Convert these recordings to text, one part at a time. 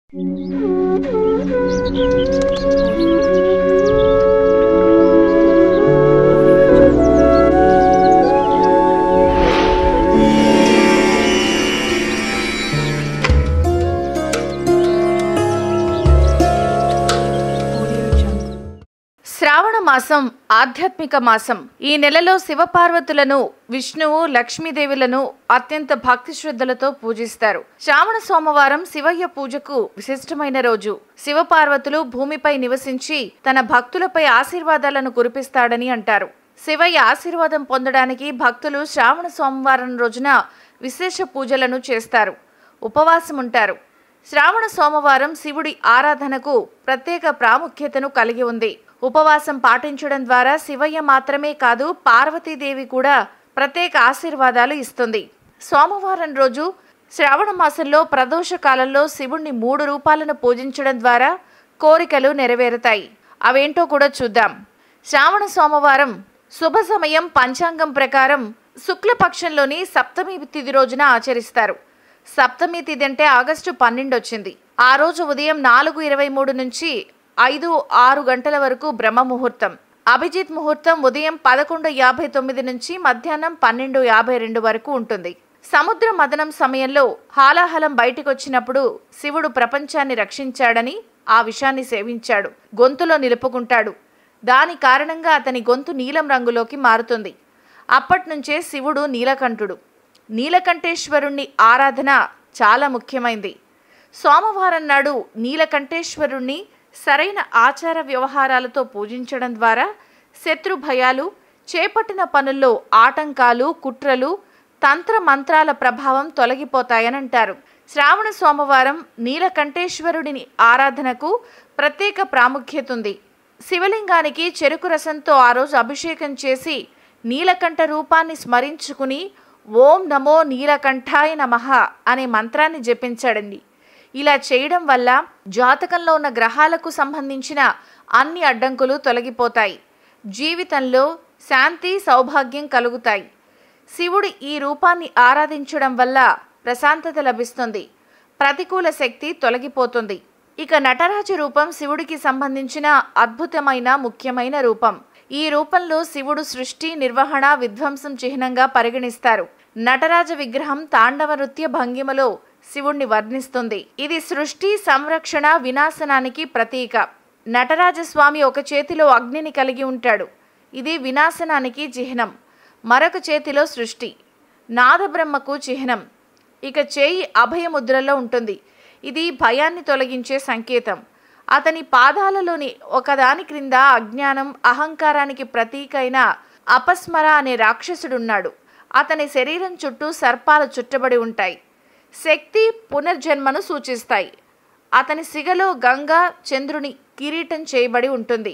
శ్రావణ మాసం ఆధ్యాత్మిక మాసం ఈ నెలలో శివపార్వతులను విష్ణువు లక్ష్మీదేవులను అత్యంత భక్తి శ్రద్ధలతో పూజిస్తారు శ్రావణ సోమవారం శివయ్య పూజకు విశిష్టమైన రోజు శివపార్వతులు భూమిపై నివసించి తన భక్తులపై ఆశీర్వాదాలను కురిపిస్తాడని అంటారు శివయ్య ఆశీర్వాదం పొందడానికి భక్తులు శ్రావణ సోమవారం రోజున విశేష పూజలను చేస్తారు ఉపవాసం ఉంటారు శ్రావణ సోమవారం శివుడి ఆరాధనకు ప్రత్యేక ప్రాముఖ్యతను కలిగి ఉంది ఉపవాసం పాటించడం ద్వారా శివయ్య మాత్రమే కాదు పార్వతీదేవి కూడా ప్రత్యేక ఆశీర్వాదాలు ఇస్తుంది సోమవారం రోజు శ్రావణ మాసంలో ప్రదోష కాలంలో శివుణ్ణి మూడు రూపాలను పూజించడం ద్వారా కోరికలు నెరవేరుతాయి అవేంటో కూడా చూద్దాం శ్రావణ సోమవారం శుభ సమయం పంచాంగం ప్రకారం శుక్లపక్షంలోని సప్తమి తిథి రోజున ఆచరిస్తారు సప్తమి తిథి అంటే ఆగస్టు పన్నెండు వచ్చింది ఆ రోజు ఉదయం నాలుగు ఇరవై మూడు నుంచి ఐదు ఆరు గంటల వరకు బ్రహ్మ ముహూర్తం అభిజిత్ ముహూర్తం ఉదయం పదకొండు యాభై తొమ్మిది నుంచి మధ్యాహ్నం పన్నెండు యాభై రెండు వరకు ఉంటుంది సముద్ర మదనం సమయంలో హాలాహలం బయటకొచ్చినప్పుడు శివుడు ప్రపంచాన్ని రక్షించాడని ఆ విషాన్ని సేవించాడు గొంతులో నిలుపుకుంటాడు దాని కారణంగా అతని గొంతు నీలం రంగులోకి మారుతుంది అప్పట్నుంచే శివుడు నీలకంఠుడు నీలకంఠేశ్వరుణ్ణి ఆరాధన చాలా ముఖ్యమైంది సోమవారం నాడు నీలకంఠేశ్వరుణ్ణి సరైన ఆచార వ్యవహారాలతో పూజించడం ద్వారా శత్రు భయాలు చేపట్టిన పనుల్లో ఆటంకాలు కుట్రలు తంత్ర మంత్రాల ప్రభావం తొలగిపోతాయని అంటారు శ్రావణ సోమవారం నీలకంఠేశ్వరుడిని ఆరాధనకు ప్రత్యేక ప్రాముఖ్యత ఉంది శివలింగానికి చెరుకు రసంతో ఆ రోజు అభిషేకం చేసి నీలకంఠ రూపాన్ని స్మరించుకుని ఓం నమో నీలకంఠాయ నమః అనే మంత్రాన్ని జపించాడండి ఇలా చేయడం వల్ల జాతకంలో ఉన్న గ్రహాలకు సంబంధించిన అన్ని అడ్డంకులు తొలగిపోతాయి జీవితంలో శాంతి సౌభాగ్యం కలుగుతాయి శివుడు ఈ రూపాన్ని ఆరాధించడం వల్ల ప్రశాంతత లభిస్తుంది ప్రతికూల శక్తి తొలగిపోతుంది ఇక నటరాజ రూపం శివుడికి సంబంధించిన అద్భుతమైన ముఖ్యమైన రూపం ఈ రూపంలో శివుడు సృష్టి నిర్వహణ విధ్వంసం చిహ్నంగా పరిగణిస్తారు నటరాజ విగ్రహం తాండవ నృత్య భంగిమలో శివుణ్ణి వర్ణిస్తుంది ఇది సృష్టి సంరక్షణ వినాశనానికి ప్రతీక నటరాజస్వామి ఒక చేతిలో అగ్నిని కలిగి ఉంటాడు ఇది వినాశనానికి చిహ్నం మరొక చేతిలో సృష్టి నాదబ్రహ్మకు చిహ్నం ఇక చేయి అభయముద్రలో ఉంటుంది ఇది భయాన్ని తొలగించే సంకేతం అతని పాదాలలోని ఒకదాని క్రింద అజ్ఞానం అహంకారానికి ప్రతీకైన అపస్మర అనే రాక్షసుడున్నాడు అతని శరీరం చుట్టూ సర్పాలు చుట్టబడి ఉంటాయి శక్తి పునర్జన్మను సూచిస్తాయి అతని సిగలో గంగా చంద్రుని కిరీటం చేయబడి ఉంటుంది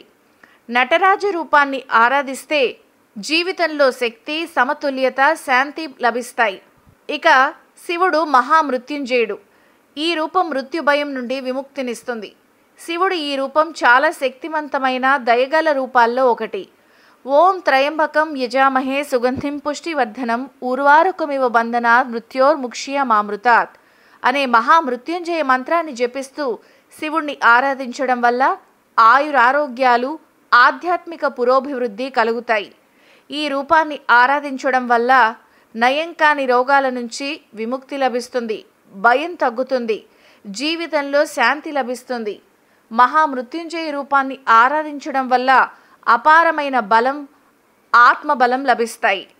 నటరాజ రూపాన్ని ఆరాధిస్తే జీవితంలో శక్తి సమతుల్యత శాంతి లభిస్తాయి ఇక శివుడు మహామృత్యుంజయుడు ఈ రూపం మృత్యు భయం నుండి విముక్తినిస్తుంది శివుడు ఈ రూపం చాలా శక్తివంతమైన దయగల రూపాల్లో ఒకటి ఓం త్రయంబకం యజామహే సుగంధిం పుష్టివర్ధనం ఊర్వారుకమివ బంధన మృత్యోర్ముక్ష్య మామృతాత్ అనే మహామృత్యుంజయ మంత్రాన్ని జపిస్తూ శివుణ్ణి ఆరాధించడం వల్ల ఆయురారోగ్యాలు ఆధ్యాత్మిక పురోభివృద్ధి కలుగుతాయి ఈ రూపాన్ని ఆరాధించడం వల్ల నయం కాని రోగాల నుంచి విముక్తి లభిస్తుంది భయం తగ్గుతుంది జీవితంలో శాంతి లభిస్తుంది మహామృత్యుంజయ రూపాన్ని ఆరాధించడం వల్ల అపారమైన బలం ఆత్మబలం లభిస్తాయి